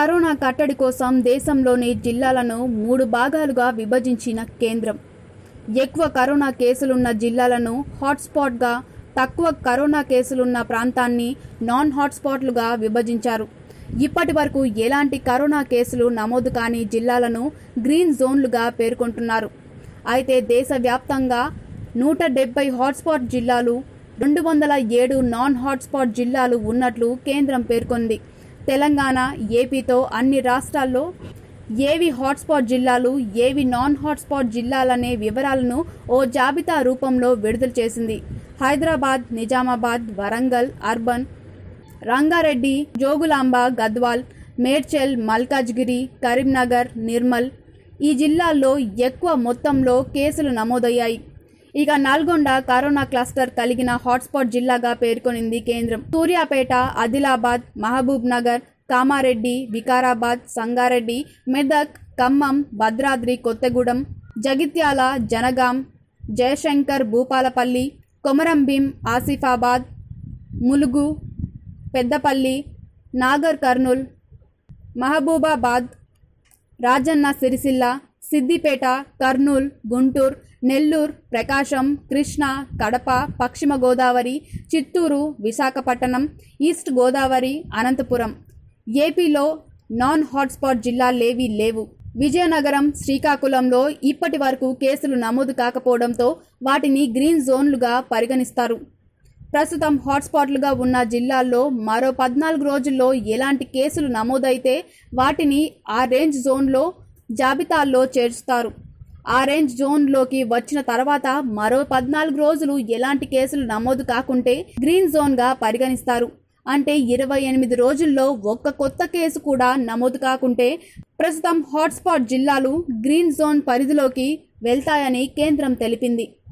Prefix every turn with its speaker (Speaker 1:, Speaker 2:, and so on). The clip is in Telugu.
Speaker 1: కరోనా కట్టడి కోసం దేశంలోని జిల్లాలను మూడు భాగాలుగా విభజించిన కేంద్రం ఎక్కువ కరోనా కేసులున్న జిల్లాలను హాట్స్పాట్గా తక్కువ కరోనా కేసులున్న ప్రాంతాన్ని నాన్ హాట్స్పాట్లుగా విభజించారు ఇప్పటి వరకు ఎలాంటి కరోనా కేసులు నమోదు కాని జిల్లాలను గ్రీన్ జోన్లుగా పేర్కొంటున్నారు అయితే దేశవ్యాప్తంగా నూట డెబ్బై హాట్స్పాట్ జిల్లాలు రెండు వందల ఏడు నాన్ హాట్స్పాట్ జిల్లాలు ఉన్నట్లు కేంద్రం పేర్కొంది తెలంగాణ ఏపీతో అన్ని రాష్ట్రాల్లో ఏవి హాట్స్పాట్ జిల్లాలు ఏవి నాన్ హాట్స్పాట్ జిల్లాలనే వివరాలను ఓ జాబితా రూపంలో విడుదల చేసింది హైదరాబాద్ నిజామాబాద్ వరంగల్ అర్బన్ రంగారెడ్డి జోగులాంబ గద్వాల్ మేడ్చల్ మల్కాజ్గిరి కరీంనగర్ నిర్మల్ ఈ జిల్లాల్లో ఎక్కువ మొత్తంలో కేసులు నమోదయ్యాయి ఇక నల్గొండ కరోనా క్లస్టర్ కలిగిన హాట్స్పాట్ జిల్లాగా పేర్కొనింది కేంద్రం సూర్యాపేట ఆదిలాబాద్ మహబూబ్ నగర్ కామారెడ్డి వికారాబాద్ సంగారెడ్డి మెదక్ ఖమ్మం భద్రాద్రి కొత్తగూడెం జగిత్యాల జనగాం జయశంకర్ భూపాలపల్లి కొమరంభీం ఆసిఫాబాద్ ములుగు పెద్దపల్లి నాగర్ కర్నూల్ మహబూబాబాద్ రాజన్న సిరిసిల్ల సిద్దిపేట కర్నూల్ గుంటూరు నెల్లూరు ప్రకాశం కృష్ణా కడప పశ్చిమ గోదావరి చిత్తూరు విశాఖపట్నం ఈస్ట్ గోదావరి అనంతపురం ఏపీలో నాన్ హాట్స్పాట్ జిల్లాలేవీ లేవు విజయనగరం శ్రీకాకుళంలో ఇప్పటి వరకు కేసులు నమోదు కాకపోవడంతో వాటిని గ్రీన్ జోన్లుగా పరిగణిస్తారు ప్రస్తుతం హాట్స్పాట్లుగా ఉన్న జిల్లాల్లో మరో పద్నాలుగు రోజుల్లో ఎలాంటి కేసులు నమోదైతే వాటిని ఆ రేంజ్ జోన్లో జాబితాల్లో చేర్చుతారు ఆ రేంజ్ జోన్లోకి వచ్చిన తర్వాత మరో పద్నాలుగు రోజులు ఎలాంటి కేసులు నమోదు కాకుంటే గ్రీన్ జోన్గా పరిగణిస్తారు అంటే ఇరవై ఎనిమిది రోజుల్లో ఒక్క కొత్త కేసు కూడా నమోదు కాకుంటే ప్రస్తుతం హాట్స్పాట్ జిల్లాలు గ్రీన్ జోన్ పరిధిలోకి వెళ్తాయని కేంద్రం తెలిపింది